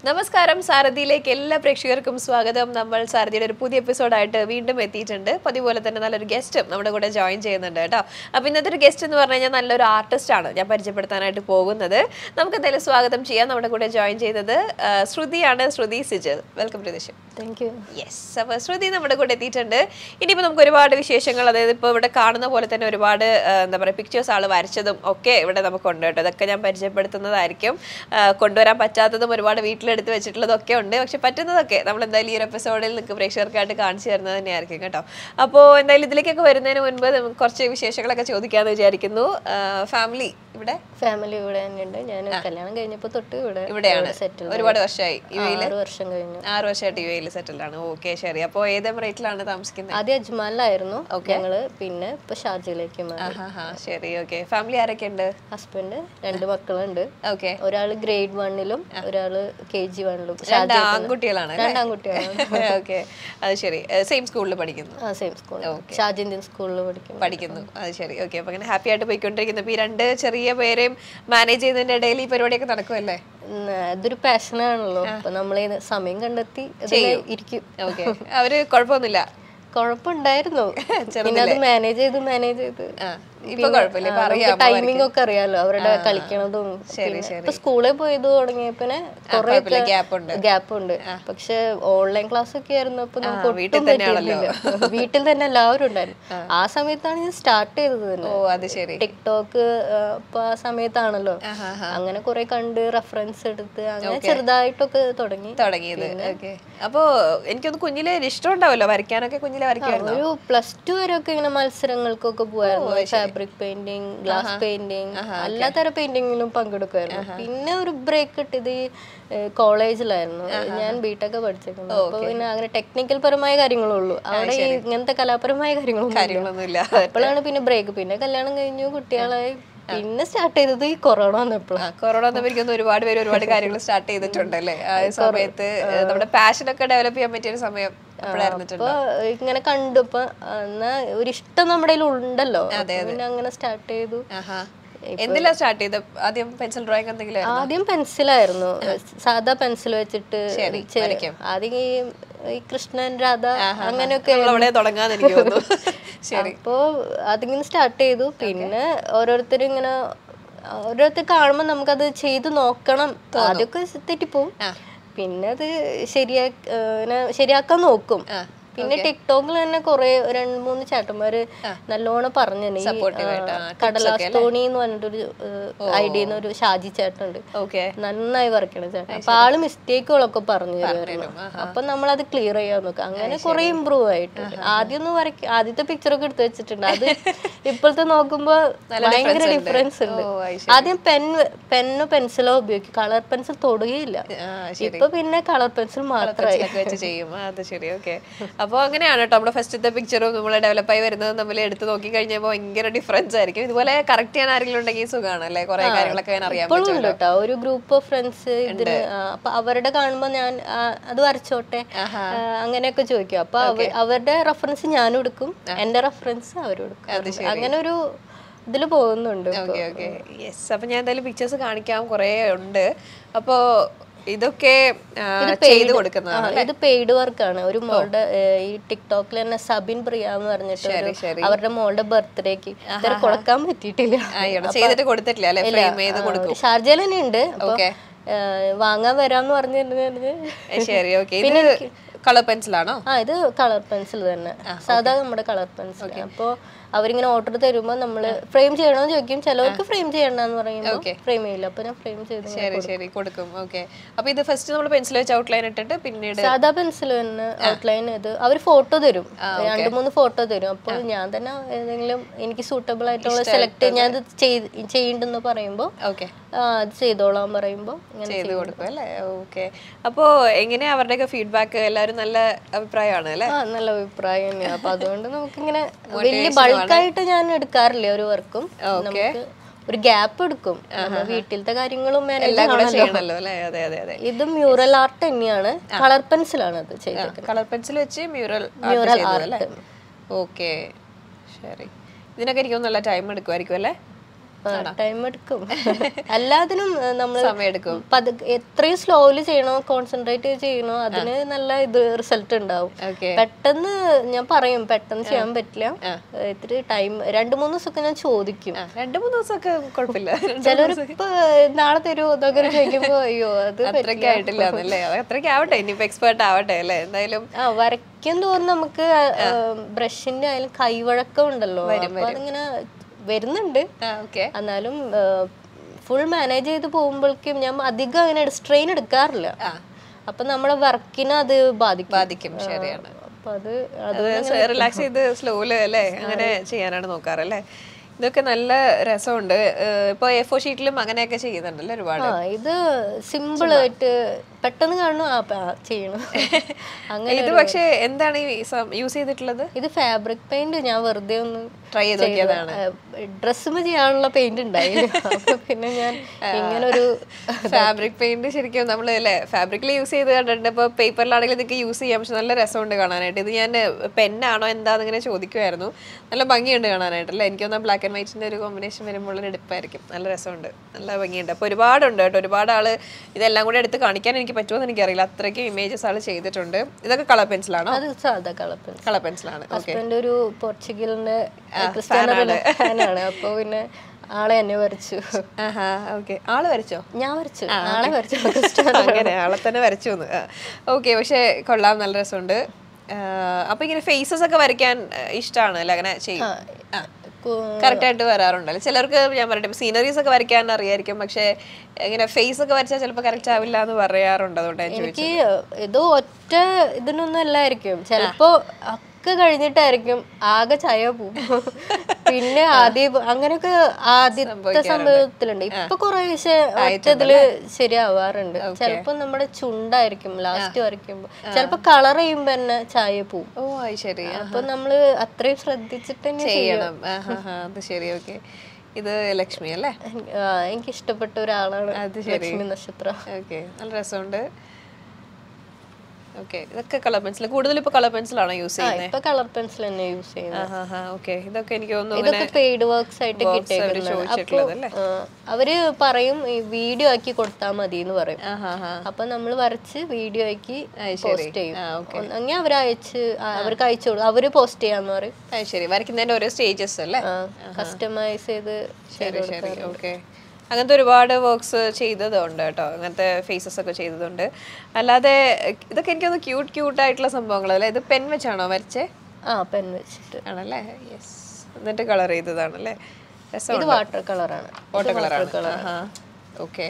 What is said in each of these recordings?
നമസ്കാരം സാരഥിയിലേക്ക് എല്ലാ പ്രേക്ഷകർക്കും സ്വാഗതം നമ്മൾ സാരഥിയുടെ ഒരു പുതിയ എപ്പിസോഡായിട്ട് വീണ്ടും എത്തിയിട്ടുണ്ട് അപ്പോൾ അതുപോലെ തന്നെ നല്ലൊരു ഗസ്റ്റും നമ്മുടെ കൂടെ ജോയിൻ ചെയ്യുന്നുണ്ട് കേട്ടോ അപ്പോൾ ഇന്നത്തെ ഒരു ഗസ്റ്റ് എന്ന് പറഞ്ഞു കഴിഞ്ഞാൽ നല്ലൊരു ആർട്ടിസ്റ്റാണ് ഞാൻ പരിചയപ്പെടുത്താനായിട്ട് പോകുന്നത് നമുക്ക് എന്തായാലും സ്വാഗതം ചെയ്യാം നമ്മുടെ കൂടെ ജോയിൻ ചെയ്തത് ആ, ശ്രുതിയാണ് Shruti Sijal welcome to the show thank you yes അപ്പോൾ ശ്രുതി നമ്മുടെ കൂടെ എത്തിയിട്ടുണ്ട് ഇനിയിപ്പോൾ നമുക്ക് ഒരുപാട് വിശേഷങ്ങൾ അതായത് ഇപ്പോൾ ഇവിടെ കാണുന്ന പോലെ തന്നെ ഒരുപാട് ആ, എന്താ പറയുക പിക്ചേഴ്സ് ആൾ വരച്ചതും ഒക്കെ ഇവിടെ നമുക്കുണ്ട് കേട്ടോ ഇതൊക്കെ ഞാൻ പരിചയപ്പെടുത്തുന്നതായിരിക്കും ആ, കൊണ്ടുവരാൻ പറ്റാത്തതും ഒരുപാട് വീട്ടിലെടുത്ത് വെച്ചിട്ടുള്ളതൊക്കെ ഉണ്ട് പക്ഷെ പറ്റുന്നതൊക്കെ നമ്മൾ എന്തായാലും ഈ ഒരു എപ്പിസോഡിൽ നിങ്ങൾക്ക് പ്രേക്ഷകർക്കായിട്ട് കാണിച്ചു തരുന്നത് തന്നെയായിരിക്കും കേട്ടോ അപ്പോൾ എന്തായാലും ഇതിലേക്കൊക്കെ വരുന്നതിന് മുൻപ് നമുക്ക് കുറച്ച് വിശേഷങ്ങളൊക്കെ ചോദിക്കാമെന്ന് വിചാരിക്കുന്നു ഫാമിലി ഇവിടെ ഫാമിലി ഇവിടെ തന്നെയുണ്ട് ഞാൻ കല്യാണം കഴിഞ്ഞപ്പോൾ തൊട്ട് ഇവിടെ ഇവിടെയാണ് സെറ്റിൽ ഒരുപാട് വർഷമായി യു എയിൽ ആറ് വർഷം കഴിഞ്ഞു ആറ് വർഷമായിട്ട് യു എയിൽ സെറ്റിൽഡ് ആണ് ഓക്കെ ശരി അപ്പോൾ ഏത് എമിറേറ്റിലാണ് താമസിക്കുന്നത് ആദ്യം അജ്മാലിലായിരുന്നു ഞങ്ങള് പിന്നെ ഇപ്പൊ ഷാർജയിലേക്ക് മാറി ആഹാ, ശരി ഓക്കെ ഫാമിലി ആരൊക്കെ ഉണ്ട് ഹസ്ബൻഡ് രണ്ട് മക്കളുണ്ട് ഓക്കെ ഒരാള് ഗ്രേഡ് വണ്ണിലും ഒരാള് കെ ജി വണ്ണിലും രണ്ട് ആൺകുട്ടികളാണ് രണ്ടാൺകുട്ടിയാണ് ഓക്കെ അത് ശരി സെയിം സ്കൂളിൽ പഠിക്കുന്നു ആ സെയിം സ്കൂൾ ഷാജ് ഇന്ത്യൻ സ്കൂളിൽ പഠിക്കും പഠിക്കുന്നു അത് ശരി ഓക്കെ അപ്പൊ അങ്ങനെ ഹാപ്പി ആയിട്ട് പോയിക്കൊണ്ടിരിക്കുന്നു അപ്പൊ ഈ രണ്ട് ചെറിയ പേരെയും മാനേജ് ചെയ്യുന്നതിന്റെ ഇടയിൽ ഈ പരിപാടിയൊക്കെ നടക്കുമല്ലേ ഉം, ഇതൊരു പാഷനാണല്ലോ അപ്പൊ നമ്മൾ സമയം കണ്ടെത്തി ഇതില് ഇരിക്കും ഓക്കെ അവര് കുഴപ്പമൊന്നുമില്ല കുഴപ്പമുണ്ടായിരുന്നു പിന്നെ അത് മാനേജ് ചെയ്ത് മാനേജ് ചെയ്ത് ആ ഇപ്പൊ കുഴപ്പമില്ല ഇപ്പൊ അറിയാം ടൈമിംഗ് ഒക്കെ അറിയാലോ അവരുടെ കളിക്കണതും പിന്നെ ഇപ്പൊ സ്കൂളിൽ പോയത് തുടങ്ങിയപ്പോ കുറെ ഗ്യാപ്പ് ഉണ്ട് ഗ്യാപ്പ് ഉണ്ട് പക്ഷെ ഓൺലൈൻ ക്ലാസ് ഒക്കെ ആയിരുന്നപ്പോ നമുക്ക് വീട്ടിൽ ഒട്ടും പറ്റിയിരുന്നില്ല വീട്ടിൽ തന്നെ എല്ലാവരും ഉണ്ടായിരുന്നു ആ സമയത്താണ് ഞാൻ സ്റ്റാർട്ട് ചെയ്തത് തന്നെ ഓ അത് ശരി ടിക്ടോക്ക് ഇപ്പൊ ആ സമയത്താണല്ലോ അങ്ങനെ കുറെ കണ്ട് റെഫറൻസ് എടുത്ത് അങ്ങനെ ചെറുതായിട്ടൊക്കെ തുടങ്ങി തുടങ്ങിയത് ഓക്കെ അപ്പോ എനിക്കൊന്ന് കുഞ്ഞിലെ ഒരു ഇഷ്ടം ഉണ്ടാവല്ലോ വരയ്ക്കാനൊക്കെ കുഞ്ഞിലെ വരയ്ക്കുമായിരുന്നു ഒരു പ്ലസ് ടു വരെ ഒക്കെ ഇങ്ങനെ മത്സരങ്ങൾക്കൊക്കെ പോയായിരുന്നു ഫാബ്രിക് പെയിന്റിങ് ഗ്ലാസ് പെയിന്റിങ് എല്ലാ തരം പെയിന്റിങ്ങിലും പങ്കെടുക്കുമായിരുന്നു പിന്നെ ഒരു ബ്രേക്ക് കിട്ടിയത് ഈ കോളേജിലായിരുന്നു ഞാൻ ബിടെക് പഠിച്ചിരുന്നു അപ്പൊ പിന്നെ അങ്ങനെ ടെക്നിക്കൽ പരമായ കാര്യങ്ങളുള്ളൂ അവിടെ ഈ ഇങ്ങനത്തെ കലാപരമായ കാര്യങ്ങളൊന്നും കാര്യങ്ങളൊന്നുമില്ല അപ്പോഴാണ് പിന്നെ ബ്രേക്ക് പിന്നെ കല്യാണം കഴിഞ്ഞു കുട്ടികളായി പിന്നെ സ്റ്റാർട്ട് ചെയ്തത് ഈ കൊറോണ വന്നപ്പോഴാണ് കൊറോണ വന്നപ്പോഴേക്കും ഒരുപാട് പേര് ഒരുപാട് കാര്യങ്ങൾ സ്റ്റാർട്ട് ചെയ്തിട്ടുണ്ടല്ലേ ആ ഒരു സമയത്ത് ഏഹ്, നമ്മുടെ പാഷൻ ഒക്കെ ഡെവലപ്പ് ചെയ്യാൻ പറ്റിയ ഒരു സമയം അപ്പോഴായിരുന്നിട്ടുണ്ട് അപ്പൊ ഇങ്ങനെ കണ്ടു ഇപ്പൊ എന്നാ ഒരു ഇഷ്ടം നമ്മുടെ കയ്യിൽ ഉണ്ടല്ലോ അപ്പൊ പിന്നെ അങ്ങനെ സ്റ്റാർട്ട് ചെയ്തു ആഹാ എന്തിലാ സ്റ്റാർട്ട് ചെയ്ത് ആദ്യം പെൻസിൽ ഡ്രോയിങ് എന്തെങ്കിലും ആയിരുന്നോ? ആദ്യം പെൻസിലായിരുന്നു സാധാ പെൻസിൽ വെച്ചിട്ട് ചെ- വരയ്ക്കും. ആദ്യം ഈ ഈ കൃഷ്ണൻ രാധ അങ്ങനെയൊക്കെ നമ്മളവിടെ തുടങ്ങാന്ന് എനിക്ക് തോന്നുന്നു ശരി അപ്പോ അതിങ്ങനെ സ്റ്റാർട്ട് ചെയ്തു പിന്നെ ഓരോരുത്തരും ഇങ്ങനെ ഓരോരുത്തർ കാണുമ്പോൾ നമുക്കത് ചെയ്ത് നോക്കണം ആദ്യമൊക്കെ തെറ്റിപ്പോവും പിന്നെ അത് ശരിയാ ഇങ്ങനെ ശരിയാക്കാൻ നോക്കും പിന്നെ ടിക്ടോക്കിൽ തന്നെ കുറെ രണ്ട് മൂന്ന് ചേട്ടന്മാര് നല്ലോണം പറഞ്ഞു ഈ Supportive ആയിട്ട്, ആ, ആ, കടലാസ് തോണി എന്ന് പറഞ്ഞിട്ടൊരു ഐഡിയ ഒരു ഷാജി ചേട്ടനുണ്ട് ഓക്കെ നന്നായി വരയ്ക്കണ ചേട്ടൻ അപ്പൊ ആള് മിസ്റ്റേക്കുകളൊക്കെ പറഞ്ഞു തരുമായിരുന്നു അപ്പൊ നമ്മൾ അത് ക്ലിയർ ചെയ്യാൻ നോക്കാം അങ്ങനെ കുറെ ഇമ്പ്രൂവ് ആയിട്ട് ആദ്യം ഒന്ന് വരയ്ക്ക ആദ്യത്തെ പിക്ചറൊക്കെ എടുത്തു വെച്ചിട്ടുണ്ട് അത് ഇപ്പോഴത്തെ നോക്കുമ്പോ ഭയങ്കര ഡിഫറൻസ് ഉണ്ട് ഓ, അത് ആദ്യം പെൻ പെന്നോ പെൻസിലോ ഉപയോഗിക്കും കളർ പെൻസിൽ തൊടുകയില്ല ആ ഇപ്പൊ പിന്നെ കളർ പെൻസിൽ മാത്രമായി പെൻസിലൊക്കെ വെച്ച് ചെയ്യും ആ, അത് ശരി ഓക്കെ അപ്പോൾ അങ്ങനെയാണ് കേട്ടോ നമ്മുടെ ഫസ്റ്റത്തെ പിക്ചറും നമ്മൾ ഡെവലപ്പായി വരുന്നതും തമ്മിൽ എടുത്ത് നോക്കി കഴിഞ്ഞാൽ ഭയങ്കര ഡിഫറൻസ് ആയിരിക്കും ഇതുപോലെ കറക്റ്റ് ചെയ്യാൻ ആരെങ്കിലും ഉണ്ടെങ്കിൽ സുഖമാണ് അല്ലേ കുറെ കാര്യങ്ങളൊക്കെ ഞാൻ അറിയാൻ ഇപ്പോഴും ഉണ്ട് കേട്ടോ ഒരു ഗ്രൂപ്പ് ഓഫ് ഫ്രണ്ട്സ് ഇതിന് ആ, അപ്പൊ അവരുടെ കാണുമ്പോ ഞാൻ ആ, അത് വരച്ചോട്ടെ ആ, അങ്ങനെയൊക്കെ ചോദിക്കും അപ്പൊ അവ- അവരുടെ റെഫറൻസ് ഞാനും എടുക്കും എന്റെ റെഫറൻസ് അവരും എടുക്കും അങ്ങനെ ഒരു ഇതില് പോകുന്നുണ്ട് ഇപ്പൊ. ഓക്കെ ഓക്കെ യെസ് അപ്പം ഞാൻ എന്തായാലും പിക്ചേഴ്സ് കാണിക്കാം കുറേ ഉണ്ട് അപ്പോൾ ഇതൊക്കെ ആ, ചെയ്ത് കൊടുക്കുന്നതാണ് ആ, ഇത് പെയ്ഡ് വർക്കാണ് ഒരു മോളുടെ ഏ, ഈ ടിക്ടോക്കിൽ തന്നെ സബിൻ പ്രിയ എന്ന് പറഞ്ഞിട്ട് ഒരു ശരി. അവരുടെ മോളുടെ ബർത്ത്ഡേക്ക് ഇതുവരെ കൊടുക്കാൻ പറ്റിയിട്ടില്ല ആ, ഇവിടെ ചെയ്തിട്ട് കൊടുത്തിട്ടില്ല അല്ലേ ഫ്രെയിം ചെയ്ത് കൊടുക്കും ഷാർജയിൽ തന്നെ ഉണ്ട് അപ്പൊ ഓക്കെ ഏ, വാങ്ങാൻ വരാന്ന് പറഞ്ഞു ശരി ഓക്കെ ഇത് കളർ പെൻസിലാണോ ആ ഇത് കളർ പെൻസിൽ തന്നെ സാധാ നമ്മുടെ കളർ പെൻസിൽ അപ്പൊ അവരിങ്ങനെ ഓർഡർ തരുമ്പോ നമ്മള് ഫ്രെയിം ചെയ്യണമെന്ന് ചോദിക്കും ചിലവർക്ക് ഫ്രെയിം ചെയ്യണ്ടെന്ന് പറയുമ്പോൾ ഫ്രെയിം ചെയ്യില്ല അപ്പൊ ഞാൻ ഫ്രെയിം ചെയ്ത് ശരി ശരി കൊടുക്കും ഓക്കെ അപ്പൊ ഇത് ഫസ്റ്റ് നമ്മൾ പെൻസിൽ വെച്ച് ഔട്ട്ലൈൻ ഇട്ടിട്ട് പിന്നീട് സാധാ പെൻസിൽ തന്നെ ഔട്ട്ലൈൻ ചെയ്ത് അവർ ഫോട്ടോ തരും രണ്ട് മൂന്ന് ഫോട്ടോ തരും അപ്പോൾ ഞാൻ തന്നെ ഏതെങ്കിലും എനിക്ക് സൂട്ടബിൾ ആയിട്ടുള്ള സെലക്ട് ഞാൻ ഇത് ചെയ്ത് ചെയ്യണ്ടെന്ന് പറയുമ്പോൾ ഓക്കെ അത് ചെയ്തോളാൻ പറയുമ്പോൾ ഇങ്ങനെ ചെയ്ത് കൊടുക്കും അല്ലേ ഓക്കെ അപ്പോൾ എങ്ങനെയാ അവരുടെയൊക്കെ ഫീഡ്ബാക്ക് എല്ലാവരും നല്ല അഭിപ്രായമാണ് അല്ലേ ആ നല്ല അഭിപ്രായം തന്നെയാണ് അപ്പൊ അതുകൊണ്ട് നമുക്കിങ്ങനെ വലിയ ബൾക്കായിട്ട് ഞാൻ എടുക്കാറില്ല ഒരു വർക്കും നമുക്ക് ഒരു ഗ്യാപ്പ് എടുക്കും നമ്മൾ വീട്ടിലത്തെ കാര്യങ്ങളും മാനേജ് എല്ലാം കൂടെ ചെയ്യണല്ലോ അല്ലേ അതെ അതെ അതെ ഇത് മ്യൂറൽ ആർട്ട് തന്നെയാണ് കളർ പെൻസിലാണ് അത് ചെയ്തത് കളർ പെൻസിൽ വെച്ച് മ്യൂറൽ ചെയ്തു അല്ലേ ഓക്കെ ശരി ഇതിനൊക്കെ എനിക്ക് നല്ല ടൈം എടുക്കുമായിരിക്കും അല്ലേ ടൈം എടുക്കും എല്ലാത്തിനും നമ്മൾ സമയമെടുക്കും എത്രയും സ്ലോലി ചെയ്യണോ കോൺസെൻട്രേറ്റ് ചെയ്യണോ അതിന് നല്ല ഇത് റിസൾട്ട് ഉണ്ടാവും ഓക്കെ പെട്ടെന്ന് ഞാൻ പറയും പെട്ടെന്ന് ചെയ്യാൻ പറ്റില്ല ഇത്തിരി ടൈം രണ്ടു മൂന്ന് ദിവസമൊക്കെ ഞാൻ ചോദിക്കും രണ്ടു മൂന്ന് ദിവസമൊക്കെ കുഴപ്പമില്ല ചിലരിപ്പോ നാളെ തരുമോ ഇതൊക്കെ ചോദിക്കുമ്പോ അയ്യോ അത് അത്രയ്ക്ക് ആയിട്ടില്ല എന്നല്ലേ അത് അത്രയ്ക്ക് ആവട്ടെ ഇനിയിപ്പോ എക്സ്പേർട്ട് ആവട്ടെ അല്ലേ എന്തായാലും ആ വരയ്ക്കും തോറും നമുക്ക് ബ്രഷിന്റെ ആയാലും കൈവഴക്കം ഉണ്ടല്ലോ അപ്പൊ അതിങ്ങനെ വരുന്നുണ്ട് ആ ഓക്കെ എന്നാലും ഫുൾ മാനേജ് ചെയ്ത് പോകുമ്പോഴേക്കും ഞാൻ അധികം അങ്ങനെ സ്ട്രെയിൻ എടുക്കാറില്ല അപ്പൊ നമ്മുടെ വർക്കിനെ അത് ബാധിക്കും ബാധിക്കും ശരിയാണ് അപ്പൊ അത് അത് അത് റിലാക്സ് ചെയ്ത് സ്ലോയില് അല്ലേ അങ്ങനെ ചെയ്യാനാണ് നോക്കാറ് അല്ലേ ഇതൊക്കെ നല്ല രസമുണ്ട് ഏഹ് ഇപ്പൊ എ ഫോർ ഷീറ്റിലും അങ്ങനെയൊക്കെ ചെയ്യുന്നുണ്ടല്ലോ ഒരുപാട് ആ ഇത് സിമ്പിൾ ആയിട്ട് പെട്ടെന്ന് കാണുന്നു ആ പ- ആ, ചെയ്യണം അങ്ങനെ ഇത് പക്ഷേ എന്താണ് ഈ യൂസ് ചെയ്തിട്ടുള്ളത് ഇത് ഫാബ്രിക് പെയിന്റ് ഞാൻ വെറുതെ ഒന്ന് ട്രൈ ചെയ്ത് നോക്കിയതാണ് ഡ്രസ്സും ചെയ്യാനുള്ള പെയിന്റ് ഉണ്ടായില്ല അപ്പൊ പിന്നെ ഞാൻ ഇങ്ങനെ ഒരു ഫാബ്രിക് പെയിന്റ് ശരിക്കും നമ്മൾ അല്ലേ ഫാബ്രിക്കിൽ യൂസ് ചെയ്ത് കണ്ടിട്ടുണ്ട് ഇപ്പോൾ പേപ്പറിലാണെങ്കിലും നിങ്ങൾക്ക് യൂസ് ചെയ്യാം പക്ഷെ നല്ല രസമുണ്ട് കാണാനായിട്ട് ഇത് ഞാൻ പെന്നാണോ എന്താന്ന് ഇങ്ങനെ ചോദിക്കുമായിരുന്നു നല്ല ഭംഗിയുണ്ട് കാണാനായിട്ട് അല്ലേ എനിക്കൊന്നാ ബ്ലാക്ക് ആൻഡ് വൈറ്റിന്റെ ഒരു കോമ്പിനേഷൻ വരുമ്പോൾ ഒരു എടുപ്പായിരിക്കും നല്ല രസമുണ്ട് നല്ല ഭംഗിയുണ്ട് അപ്പോൾ ഒരുപാടുണ്ട് കേട്ടോ ഒരുപാട് ആള് ഇതെല്ലാം കൂടെ എടുത്ത് കാണിക്കാൻ എനിക്ക് പറ്റുമോ എന്ന് എനിക്കറിയില്ല അത്രയ്ക്ക് ഇമേജസ് ആള് ചെയ്തിട്ടുണ്ട് ഇതൊക്കെ കളർ പെൻസിലാണോ അത് സാധാ കളപ്പൻ കളർ പെൻസിലാണ് ഓക്കെ ഹസ്ബൻഡ് ഒരു പോർച്ചുഗലിന്റെ ക്രിസ്ത്യാനോ ഫാനാണ് അപ്പൊ പിന്നെ ആളെ എന്നെ വരച്ചു ആഹാ ഓക്കെ ആള് വരച്ചോ ഞാൻ വരച്ചു ആളെ വരച്ചു ക്രിസ്ത്യാനോ അങ്ങനെ ആളെ തന്നെ വരച്ചു എന്ന് ഓക്കെ പക്ഷെ കൊള്ളാം നല്ല രസമുണ്ട് ആ, അപ്പൊ ഇങ്ങനെ ഫേസസ് ഒക്കെ വരയ്ക്കാൻ ഇഷ്ടമാണ് അല്ലെ അങ്ങനെ ചെയ്യും കു- കറക്റ്റ് ആയിട്ട് വരാറുണ്ടല്ലോ ചിലർക്ക് ഞാൻ പറയട്ടെ സീനറീസ് ഒക്കെ വരയ്ക്കാൻ അറിയായിരിക്കും പക്ഷെ ഇങ്ങനെ ഫേസ് ഒക്കെ വരച്ചാൽ ചിലപ്പോൾ കറക്റ്റ് ആവില്ല എന്ന് പറയാറുണ്ട് അതുകൊണ്ട് ഞാൻ ചോദിച്ചു എനിക്ക് ഇത് ഒറ്റ ഇതിനൊന്നും അല്ലായിരിക്കും ചിലപ്പോ ഒക്കെ കഴിഞ്ഞിട്ടായിരിക്കും ആകെ ചായ പോവും പിന്നെ ആദ്യം അങ്ങനെയൊക്കെ ആദ്യത്തെ സംഭവത്തിലുണ്ട് ഇപ്പൊ കുറേശ്ശെ ഒറ്റ ഇതില് ശരിയാവാറുണ്ട് ചിലപ്പോ നമ്മുടെ ചുണ്ടായിരിക്കും ലാസ്റ്റ് വരയ്ക്കുമ്പോ ചിലപ്പോ കളർ ചെയ്യുമ്പോ തന്നെ ചായ പോവും ഓ അത് ശരി അപ്പൊ നമ്മള് അത്രയും ശ്രദ്ധിച്ചിട്ട് തന്നെ ചെയ്യും ചെയ്യണം ആഹാ, ഹാ, അത് ശരി ഓക്കെ ഇത് ലക്ഷ്മി അല്ലേ എനിക്ക് ഇഷ്ടപ്പെട്ട ഒരാളാണ് അത് ശരി. ലക്ഷ്മി നക്ഷത്ര ഓക്കെ നല്ല രസമുണ്ട് ഓക്കെ ഇതൊക്കെ കളർ പെൻസിൽ കൂടുതൽ ഇപ്പൊ കളർ പെൻസിലാണോ യൂസ് ആ ചെയ്യുന്നത് ഇപ്പൊ കളർ പെൻസിൽ തന്നെ യൂസ് ചെയ്യുന്നത് ഓക്കെ ഇതൊക്കെ എനിക്ക് തോന്നുന്നു ഇതൊക്കെ പെയ്ഡ് വർക്ക്സ് ആയിട്ട് അവര് കിട്ടിയേക്കുന്നത് അപ്പൊ ചോദിച്ചിട്ടുള്ളത് അല്ലേ? ആ, അവര് പറയും ഈ വീഡിയോ ആക്കി കൊടുത്താൽ മതി എന്ന് പറയും ആഹാ ഹാ അപ്പൊ നമ്മൾ വരച്ച് വീഡിയോ ആക്കി അത് ശരി. പോസ്റ്റ് ചെയ്യും ആ, അങ്ങനെ അവർ അയച്ച് ആ, അവർക്ക് അയച്ചു കൊടുക്കും അവര് പോസ്റ്റ് ചെയ്യാന്ന് പറയും അത് ശരി വരയ്ക്കുന്നതിന്റെ ഓരോ സ്റ്റേജസ് അല്ലേ കസ്റ്റമൈസ് ചെയ്ത് ശരി ശരി ഓക്കെ അങ്ങനത്തെ ഒരുപാട് വർക്ക്സ് ചെയ്തതുണ്ട് കേട്ടോ അങ്ങനത്തെ ഫേസസ് ഒക്കെ ചെയ്തതുണ്ട് അല്ലാതെ ഇതൊക്കെ എനിക്കൊന്ന് ക്യൂട്ട് ക്യൂട്ട് ആയിട്ടുള്ള സംഭവങ്ങളല്ലേ ഇത് പെൻ വെച്ചാണോ വരച്ചേ ആ പെൻ വെച്ചിട്ട് ആണല്ലേ യെസ് എന്നിട്ട് കളർ ചെയ്തതാണല്ലേ ഇത് രസമുണ്ട് വാട്ടർ കളറാണ് വാട്ടർ കളറാണ് ഓക്കെ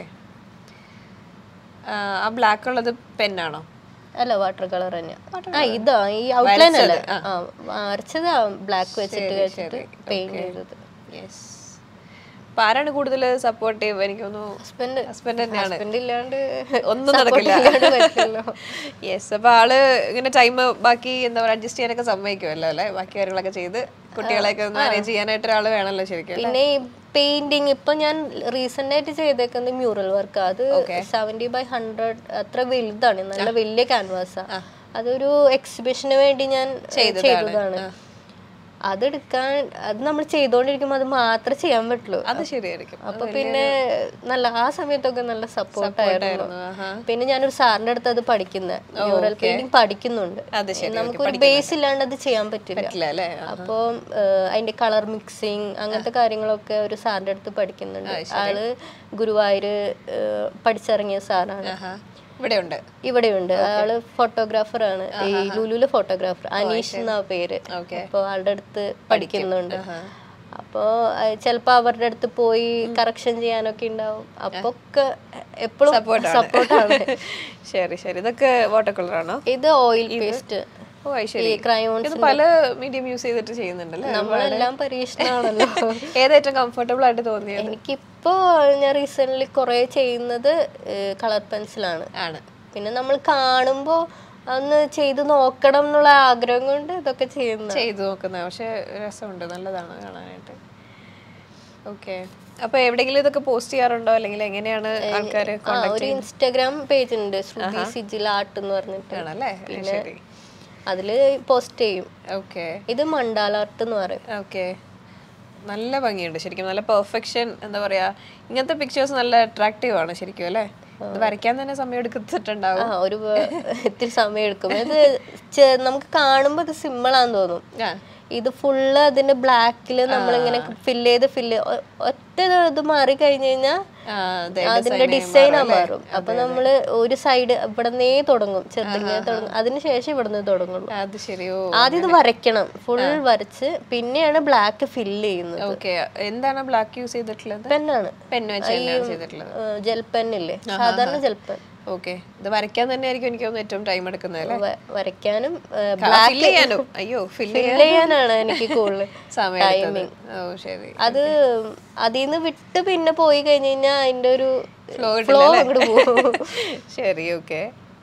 ആ ബ്ലാക്ക് ഉള്ളത് പെന്നാണോ അല്ല വാട്ടർ കളർ തന്നെയാ ആ ഇതാ ഈ ഔട്ട്ലൈൻ അല്ല ആ വരച്ചത് ബ്ലാക്ക് വെച്ചിട്ട് വെച്ചിട്ട് പെയിന്റ് ചെയ്തത് യെസ് അപ്പൊ ആരാണ് കൂടുതൽ സപ്പോർട്ടീവ് എനിക്ക് തോന്നുന്നു ഹസ്ബൻഡ് ഹസ്ബൻഡ് തന്നെയാണ് ഹസ്ബൻഡ് ഇല്ലാണ്ട് ഒന്നും support നടക്കില്ല ഇല്ലാണ്ട് പറ്റില്ലല്ലോ യെസ് അപ്പൊ ആള് ഇങ്ങനെ ടൈം ബാക്കി എന്താ പറയുക അഡ്ജസ്റ്റ് ചെയ്യാനൊക്കെ സമ്മതിക്കുമല്ലോ അല്ലെ ബാക്കി കാര്യങ്ങളൊക്കെ ചെയ്ത് കുട്ടികളെയൊക്കെ മാനേജ് ചെയ്യാനായിട്ട് ഒരാൾ വേണമല്ലോ ശരിക്കും പിന്നെ ഈ പെയിന്റിങ് ഇപ്പൊ ഞാൻ റീസെന്റ് ആയിട്ട് ചെയ്തേക്കുന്നത് മ്യൂറൽ വർക്ക് അത് സെവന്റി ബൈ ഹൺഡ്രഡ് അത്ര വലുതാണ് നല്ല വലിയ ക്യാൻവാസാ അതൊരു എക്സിബിഷന് വേണ്ടി ഞാൻ ചെയ്തതാണ് അതെടുക്കാൻ അത് നമ്മൾ ചെയ്തോണ്ടിരിക്കുമ്പോ അത് മാത്രമേ ചെയ്യാൻ പറ്റുള്ളൂ അത് ശരിയായിരിക്കും അപ്പൊ പിന്നെ നല്ല ആ സമയത്തൊക്കെ നല്ല സപ്പോർട്ടായിരുന്നു ആയിരുന്നു, ആഹാ. പിന്നെ ഞാനൊരു സാറിന്റെ അടുത്ത് അത് പഠിക്കുന്നത് മ്യൂറൽ പെയിന്റിങ് പഠിക്കുന്നുണ്ട് അത് ശരി നമുക്കൊരു ബേസ് ഇല്ലാണ്ട് അത് ചെയ്യാൻ പറ്റില്ല പറ്റില്ല അല്ലേ അപ്പോൾ അതിന്റെ കളർ മിക്സിങ് അങ്ങനത്തെ കാര്യങ്ങളൊക്കെ ഒരു സാറിന്റെ അടുത്ത് പഠിക്കുന്നുണ്ട് ആള് ഗുരുവായൂര് ഏഹ്, പഠിച്ചിറങ്ങിയ സാറാണ് ആഹാ. ഇവിടെ ഉണ്ട് ഇവിടെയുണ്ട് ആള് ഫോട്ടോഗ്രാഫർ ആണ് ഈ ലുലുലെ ഫോട്ടോഗ്രാഫർ അനീഷ് എന്നാ പേര് Okay. അപ്പൊ ആളുടെ അടുത്ത് പഠിക്കുന്നുണ്ട് അപ്പോ അഹ് ചിലപ്പോ അവരുടെ അടുത്ത് പോയി കറക്ഷൻ ചെയ്യാനൊക്കെ ഉണ്ടാവും അപ്പൊ ഒക്കെ എപ്പോഴും സപ്പോർട്ടാണ് ശരി ശരി ഇതൊക്കെ വാട്ടർ കളർ ആണോ ഇത് ഓയിൽ പേസ്റ്റ് ഓ അത് ശരി ഈ ക്രയോൺസ് ഇത് പല മീഡിയം യൂസ് ചെയ്തിട്ട് ചെയ്യുന്നുണ്ടല്ലേ നമ്മളെല്ലാം പരീക്ഷണമാണല്ലോ ഏതേറ്റവും കംഫർട്ടബിൾ ആയിട്ട് തോന്നിയത് എനിക്കിപ്പോ ഞാൻ റീസെന്റ് കുറെ ചെയ്യുന്നത് കളർ പെൻസിലാണ് ആണ് പിന്നെ നമ്മൾ കാണുമ്പോ ഒന്ന് ചെയ്ത് നോക്കണം എന്നുള്ള ആഗ്രഹം കൊണ്ട് ഇതൊക്കെ ചെയ്യുന്ന ചെയ്തു നോക്കുന്ന പക്ഷെ രസമുണ്ട് നല്ലതാണ് കാണാനായിട്ട് ഓക്കെ അപ്പൊ എവിടെയെങ്കിലും ഇതൊക്കെ പോസ്റ്റ് ചെയ്യാറുണ്ടോ അല്ലെങ്കിൽ എങ്ങനെയാണ് ആൾക്കാർ ആ ഒരു ഇൻസ്റ്റാഗ്രാം പേജ് ഉണ്ട് ശ്രുതി സിജിൽ ആർട്ട് എന്ന് പറഞ്ഞിട്ട് ആണല്ലേ ശരി അതില് പോസ്റ്റ് ചെയ്യും ഓക്കെ ഇത് മണ്ടാല ആർട്ട് എന്ന് പറയും ഓക്കെ നല്ല ഭംഗിയുണ്ട് ശരിക്കും നല്ല പെർഫെക്ഷൻ എന്താ പറയാ ഇങ്ങനത്തെ പിക്ചേഴ്സ് നല്ല അട്രാക്റ്റീവ് ആണ് ശരിക്കും അല്ലേ ഇത് വരയ്ക്കാൻ തന്നെ സമയം എടുത്തിട്ടുണ്ടാവും ആ ഒരു വ- ഇത്തിരി സമയം എടുക്കും ഇത് ചെ- നമുക്ക് കാണുമ്പോൾ ഇത് സിമ്പിളാന്ന് തോന്നും ആ. ഇത് ഫുള്ള് അതിന്റെ ബ്ലാക്കിൽ നമ്മളിങ്ങനെ ഫില്ല് ചെയ്ത് ഫില്ല് ഒറ്റ ഇത് മാറി കഴിഞ്ഞു കഴിഞ്ഞാൽ ആ, അതെ, അതിന്റെ ഡിസൈനാ മാറും അപ്പൊ നമ്മള് ഒരു സൈഡ് ഇവിടുന്നേ തുടങ്ങും ചെറുങ്ങനെ തുടങ്ങും അതിനുശേഷം ഇവിടുന്ന് തുടങ്ങുള്ളൂ അത് ശരിയോ ആദ്യം ഇത് വരയ്ക്കണം ഫുൾ വരച്ച് പിന്നെയാണ് ബ്ലാക്ക് ഫില്ല് ചെയ്യുന്നത് ഓക്കെ എന്താണ് ബ്ലാക്ക് യൂസ് ചെയ്തിട്ടുള്ളത് പെന്നാണ് പെൻ വെച്ച് തന്നെയാണ് ചെയ്തിട്ടുള്ളത് ജെൽ പെന്നില്ലേ സാധാരണ ജെൽ പെൻ ഓക്കെ ഇത് വരയ്ക്കാൻ തന്നെ ആയിരിക്കും എനിക്ക് തോന്നുന്നു ഏറ്റവും ടൈം എടുക്കുന്നത് അല്ലേ വ- വരയ്ക്കാനും ഫില്ല് ചെയ്യാനോ അയ്യോ ഫില്ല് ഫില്ല് ചെയ്യാനാണ് എനിക്ക് കൂടുതൽ സമയം എടുത്തത്. ഓ ശരി അത് അതിൽ നിന്ന് വിട്ട് പിന്നെ പോയി കഴിഞ്ഞു കഴിഞ്ഞാൽ അതിന്റെ ഒരു ഫ്ലോ ഫ്ലോ അങ്ങോട്ട് പോകും ശരി ഓക്കെ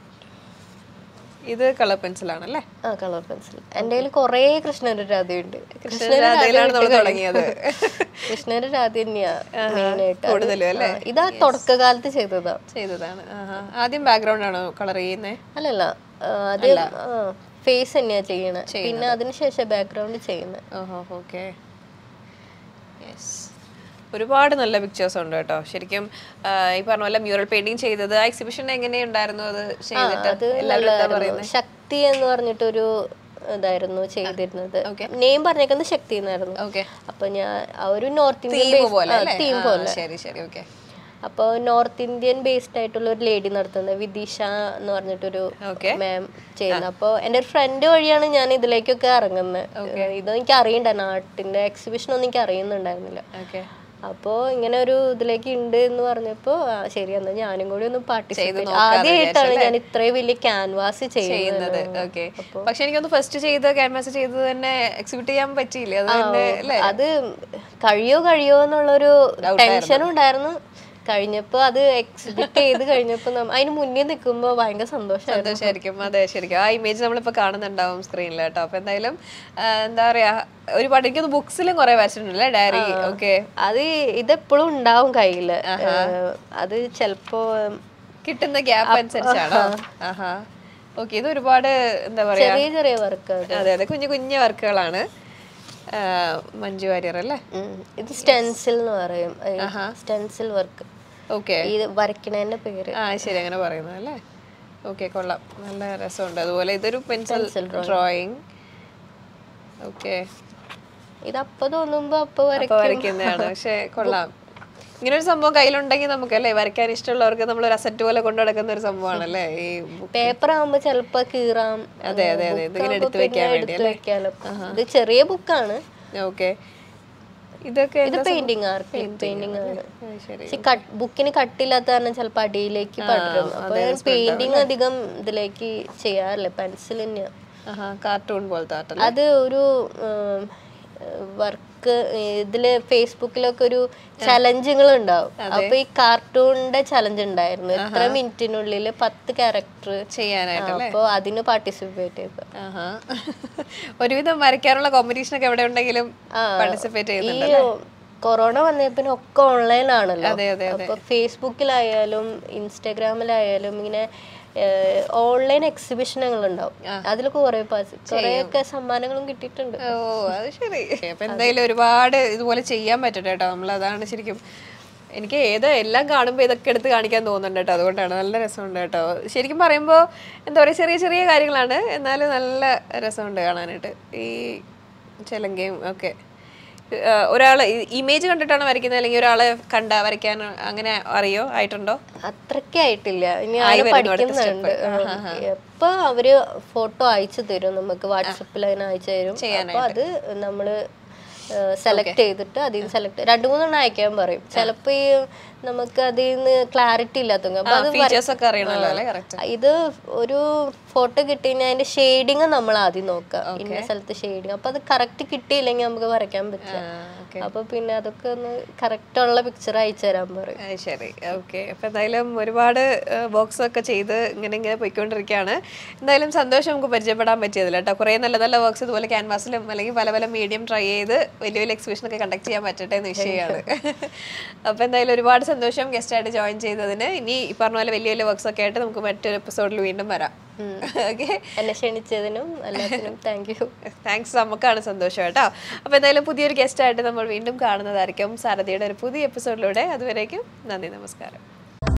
ഇത് കളർ പെൻസിൽ ആണല്ലേ ആ കളർ പെൻസിൽ എൻ്റെ കയ്യിൽ കുറേ കൃഷ്ണന്റെ രാധയുണ്ട് രാധയിലാണ് നമ്മൾ തുടങ്ങിയത് കൃഷ്ണന്റെ രാധ തന്നെയാ മെയിനായിട്ട് കൂടുതലും അല്ലേ ഇതാ തുടക്കകാലത്ത് ചെയ്തതാ ചെയ്തതാണ് ആഹാ. ആദ്യം ബാക്ക്ഗ്രൗണ്ട് ആണോ കളർ ചെയ്യുന്നത് അല്ലല്ല ആ, അത് ഫേസ് തന്നെയാ ചെയ്യണേ പിന്നെ അതിനുശേഷം ബാക്ക്ഗ്രൗണ്ട് ചെയ്യുന്നത് ഓഹോ ഓക്കെ യെസ് ഒരുപാട് നല്ല പിക്ചേഴ്സ് ഉണ്ട് കേട്ടോ ശരിക്കും ആ, ഈ പറഞ്ഞ പോലെ മ്യൂറൽ പെയിന്റിങ് ചെയ്തത് ആ എക്സിബിഷൻ എങ്ങനെയുണ്ടായിരുന്നു അത് ചെയ്തിട്ട് അത് എല്ലാവരും എന്താ നല്ലതായിരുന്നു. പറയുന്നത് ശക്തി എന്ന് പറഞ്ഞിട്ടൊരു ഇതായിരുന്നു ചെയ്തിരുന്നത് നെയിം പറഞ്ഞേക്കുന്നത് ശക്തി എന്നായിരുന്നു ഓക്കെ അപ്പൊ ഞാൻ ആ ഒരു നോർത്ത് ഇന്ത്യൻ തീം പോലെ അല്ലേ തീം ആ, പോലെ ശരി ശരി ഓക്കെ അപ്പോൾ നോർത്ത് ഇന്ത്യൻ ബേസ്ഡ് ആയിട്ടുള്ള ഒരു ലേഡി നടത്തുന്നത് വിദിഷ എന്ന് പറഞ്ഞിട്ടൊരു Okay. മാം ചെയ്യുന്നത് അപ്പോൾ എൻ്റെ ഒരു ഫ്രണ്ട് വഴിയാണ് ഞാൻ ഇതിലേക്കൊക്കെ ഇറങ്ങുന്നത് ഇതൊന്നും എനിക്ക് അറിയണ്ട നാട്ടിന്റെ എക്സിബിഷൻ ഒന്നും എനിക്ക് അറിയുന്നുണ്ടായിരുന്നില്ല ഓക്കെ അപ്പോൾ ഇങ്ങനെ ഒരു ഇതിലേക്ക് ഉണ്ട് എന്ന് പറഞ്ഞപ്പോൾ ആ, ശരി എന്നാ ഞാനും കൂടി ഒന്ന് പാർട്ടിസിപ്പേറ്റ് ആദ്യമായിട്ടാണ് ഞാൻ ഇത്രയും വലിയ ക്യാൻവാസ് ചെയ്യുന്നത് ചെയ്യുന്നത് ഓക്കെ പക്ഷെ എനിക്കൊന്ന് ഫസ്റ്റ് ചെയ്ത് ക്യാൻവാസ് ചെയ്തത് തന്നെ എക്സിബിറ്റ് ചെയ്യാൻ പറ്റിയില്ലേ അത് തന്നെ അല്ലേ അത് കഴിയോ കഴിയോ എന്നുള്ളൊരു ടെൻഷനും ഉണ്ടായിരുന്നു കഴിഞ്ഞപ്പോ അത് എക്സിബിറ്റ് ചെയ്ത് കഴിഞ്ഞപ്പോ നമ്മ- അതിന് മുന്നേ നിൽക്കുമ്പോ ഭയങ്കര സന്തോഷമായിരുന്നു സന്തോഷമായിരിക്കും അതെ ശരിക്കും ആ ഇമേജ് നമ്മളിപ്പോ കാണുന്നുണ്ടാവും സ്ക്രീനിൽ കേട്ടോ അപ്പൊ എന്തായാലും ആ, എന്താ പറയാ ഒരുപാട് എനിക്കൊന്ന് ബുക്സിലും കുറെ വരച്ചിട്ടുണ്ടല്ലേ ഡയറി ഓക്കെ അത് ഇതെപ്പോഴും ഉണ്ടാവും കയ്യില് ഏഹ്, അത് ചെലപ്പോ കിട്ടുന്ന ഗ്യാപ്പ് അനുസരിച്ചാണോ ആഹാ ഓക്കെ ഇത് ഒരുപാട് എന്താ പറയാ ചെറിയ ചെറിയ വർക്ക് അതെ അതെ കുഞ്ഞു കുഞ്ഞു വർക്കുകളാണ് ആ, മഞ്ജു വാര്യർ അല്ലേ ഇത് സ്റ്റെൻസിൽ എന്ന് പറയും സ്റ്റെൻസിൽ വർക്ക് ഓക്കെ ഈ വരയ്ക്കണേന്റെ പേര് ആ ശരി അങ്ങനെ പറയുന്നത് അല്ലേ ഓക്കെ കൊള്ളാം നല്ല രസമുണ്ട് അതുപോലെ ഇതൊരു പെൻസിൽ ഡ്രോയിങ് ഓക്കെ ഇത് അപ്പൊ തോന്നുമ്പോ അപ്പൊ അപ്പൊ വരയ്ക്കും വരയ്ക്കുന്നതാണ് പക്ഷെ കൊള്ളാം ഇങ്ങനെ ഒരു സംഭവം കയ്യിലുണ്ടെങ്കിൽ നമുക്ക് അല്ലേ വരയ്ക്കാൻ ഇഷ്ടമുള്ളവർക്ക് നമ്മൾ ഒരു അസറ്റ് പോലെ കൊണ്ടു നടക്കുന്ന ഒരു സംഭവമാണല്ലേ ഈ book. പേപ്പർ ആകുമ്പോ ചെലപ്പോ കീറാം അതെ അതെ അതെ ഇതിങ്ങനെ എടുത്തു പിന്നെ വെക്കാൻ വേണ്ടി എടുത്ത് വെക്കാലോ ഇത് ചെറിയ ബുക്കാണ് ഓക്കെ ഇതൊക്കെ ഇത് പെയിന്റിങ് ആർക്ക് പെയിന്റിങ് ആണ് ആ, ശരി പക്ഷെ ബുക്കിന് കട്ടില്ലാത്ത കാരണം ചിലപ്പോ അടിയിലേക്ക് പടരും അപ്പൊ ഞാൻ പെയിന്റിങ് അധികം ഇതിലേക്ക് ചെയ്യാറില്ല പെൻസിൽ തന്നെയാ ആഹാ കാർട്ടൂൺ പോലത്തെ ആർട്ടല്ലേ അത് ഒരു വർക്ക് ഇതില് ഫേസ്ബുക്കിലൊക്കെ ഒരു ചലഞ്ചുകൾ ഉണ്ടാവും അപ്പൊ ഈ കാർട്ടൂണിന്റെ ചലഞ്ച് ഉണ്ടായിരുന്നു എത്ര മിനിറ്റിനുള്ളിൽ പത്ത് ക്യാരക്ടർ ചെയ്യാനായിട്ട് അപ്പൊ അതിന് പാർട്ടിസിപ്പേറ്റ് ചെയ്തു ആഹാ ഒരുവിധം വരയ്ക്കാനുള്ള കോമ്പറ്റീഷൻ ഒക്കെ എവിടെ ഉണ്ടെങ്കിലും പാർട്ടിസിപ്പേറ്റ് ഈ ചെയ്യുന്നുണ്ട് കൊറോണ വന്നേ പിന്നെ ഒക്കെ ഓൺലൈൻ ആണല്ലോ അതെ അതെ അപ്പൊ ഫേസ്ബുക്കിലായാലും ഇൻസ്റ്റാഗ്രാമിലായാലും ഇങ്ങനെ ഓൺലൈൻ എക്സിബിഷനുകൾ ഉണ്ടാവും അതിലൊക്കെ കുറെ കുറെയൊക്കെ സമ്മാനങ്ങളും കിട്ടിയിട്ടുണ്ട് ഓ അത് ശരി അപ്പൊ എന്തായാലും ഒരുപാട് ഇതുപോലെ ചെയ്യാൻ പറ്റട്ടെ കേട്ടോ നമ്മൾ അതാണ് ശരിക്കും എനിക്ക് ഏത് എല്ലാം കാണുമ്പോൾ ഇതൊക്കെ എടുത്ത് കാണിക്കാൻ തോന്നുന്നുണ്ട് കേട്ടോ അതുകൊണ്ടാണ് നല്ല രസമുണ്ട് കേട്ടോ ശരിക്കും പറയുമ്പോൾ എന്താ പറയുക ചെറിയ ചെറിയ കാര്യങ്ങളാണ് എന്നാലും നല്ല രസമുണ്ട് കാണാനായിട്ട് ഈ ചെലങ്കയും ഒക്കെ ഒരാൾ ഇമേജ് കണ്ടിട്ടാണ് വരയ്ക്കുന്നത് അല്ലെങ്കിൽ ഒരാളെ കണ്ട വരയ്ക്കാൻ അങ്ങനെ അറിയോ ആയിട്ടുണ്ടോ അത്രയ്ക്ക് ആയിട്ടില്ല ഇനി ആള് പഠിക്കുന്നുണ്ട് എപ്പൊ അവര് ഫോട്ടോ അയച്ചു തരും നമുക്ക് വാട്സപ്പിൽ അതിന് അയച്ചു തരും അപ്പൊ അത് നമ്മള് സെലക്ട് ചെയ്തിട്ട് അതിൽ നിന്ന് സെലക്ട് രണ്ടു മൂന്നെണ്ണം അയക്കാൻ പറയും ചിലപ്പോ ഈ നമുക്ക് അതിൽ നിന്ന് ക്ലാരിറ്റി ഇല്ലാത്ത അപ്പൊ അത് ഫീച്ചേഴ്സ് ഒക്കെ അറിയണമല്ലോ അല്ലേ കറക്റ്റ് ഇത് ഒരു ഫോട്ടോ കിട്ടി കഴിഞ്ഞാൽ അതിന്റെ ഷെയ്ഡിങ് നമ്മൾ ആദ്യം നോക്കുക ഇന്ന സ്ഥലത്ത് ഷെയ്ഡിങ് അപ്പൊ അത് കറക്റ്റ് കിട്ടിയില്ലെങ്കിൽ നമുക്ക് വരയ്ക്കാൻ പറ്റില്ല അപ്പൊ പിന്നെ അതൊക്കെ ഒന്ന് കറക്റ്റ് ഉള്ള പിക്ചർ അയച്ചു തരാൻ പറയും അത് ശരി ഓക്കെ അപ്പം എന്തായാലും ഒരുപാട് ബോക്സ് ഒക്കെ ചെയ്ത് ഇങ്ങനെ ഇങ്ങനെ പോയിക്കൊണ്ടിരിക്കുകയാണ് എന്തായാലും സന്തോഷം നമുക്ക് പരിചയപ്പെടാൻ പറ്റിയതില്ല കേട്ടോ കുറേ നല്ല നല്ല വർക്ക്സ് ഇതുപോലെ ക്യാൻവാസിലും അല്ലെങ്കിൽ പല പല മീഡിയം ട്രൈ ചെയ്ത് വലിയ വലിയ എക്സിബിഷൻ ഒക്കെ കണ്ടക്ട് ചെയ്യാൻ പറ്റട്ടെ എന്ന് വിഷയമാണ് അപ്പോൾ എന്തായാലും ഒരുപാട് സന്തോഷം ഗസ്റ്റായിട്ട് ജോയിൻ ചെയ്തതിന് ഇനി ഈ പറഞ്ഞ പോലെ വലിയ വലിയ വർക്ക്സ് ഒക്കെ ആയിട്ട് നമുക്ക് മറ്റൊരു എപ്പിസോഡിൽ വീണ്ടും വരാം ഓക്കെ എന്നെ ക്ഷണിച്ചതിനും എല്ലാത്തിനും താങ്ക് യു താങ്ക്സ് നമുക്കാണ് സന്തോഷം കേട്ടോ അപ്പോൾ എന്തായാലും പുതിയൊരു ഗസ്റ്റ് ആയിട്ട് നമ്മൾ വീണ്ടും കാണുന്നതായിരിക്കും സാരഥിയുടെ ഒരു പുതിയ എപ്പിസോഡിലൂടെ അതുവരേക്കും നന്ദി നമസ്കാരം